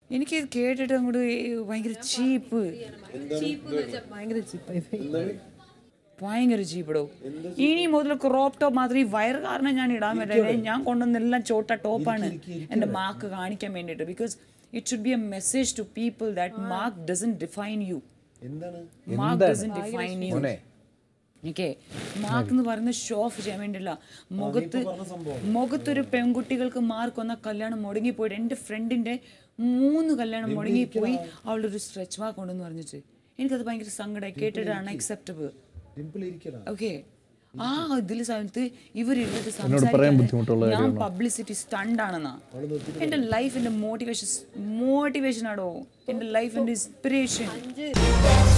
എനിക്ക് ഇത് കേട്ടിട്ട് അങ്ങോട്ട് ഭയങ്കര ചീപ്പ് ഭയങ്കര ചീപ്പായി ഭയങ്കര ചീപ്പിടോ ഇനി മുതൽ ക്രോപ്പ് ടോപ്പ് മാത്രം ഈ വയർ കാരണം ഞാൻ ഇടാൻ പറ്റില്ല ഞാൻ കൊണ്ടുവന്നെല്ലാം ചോട്ട ടോപ്പാണ് എൻ്റെ മാർക്ക് കാണിക്കാൻ വേണ്ടിയിട്ട് because it should be a message to people that mark doesn't define you എന്താണ് mark doesn't define you okay mark എന്ന് പറയുന്നത് ഷോ ഓഫ് ചെയ്യാൻ വേണ്ടിയില്ല മുഖത്ത് മുഖത്തൊരു പെൺകുട്ടികൾക്ക് മാർക്ക് വന്ന കല്യാണം മുടങ്ങിപ്പോയിട്ട് എൻ്റെ ഫ്രണ്ടിൻ്റെ മൂന്ന് കല്യാണം മുടങ്ങിപ്പോയി അവളൊരു സ്ട്രെച്ച് മാർക്ക് ഉണ്ടെന്ന് പറഞ്ഞിട്ട് എനിക്കത് ഭയങ്കര സങ്കടമായി കേട്ടിട്ട് അൺഅക്സെപ്റ്റബിൾ ഡിംപിൾ ഇരിക്കലാ ഓക്കെ ആ ഇതിൽ സമയത്ത് ഇവരിരുന്നിട്ട് സംസാരിക്കാൻ ഞാൻ പബ്ലിസിറ്റി സ്റ്റണ്ട് ആണെന്നാ എൻ്റെ ലൈഫിൻ്റെ മോട്ടിവേഷൻ മോട്ടിവേഷൻ ആണോ എൻ്റെ ലൈഫിൻ്റെ ഇൻസ്പിറേഷൻ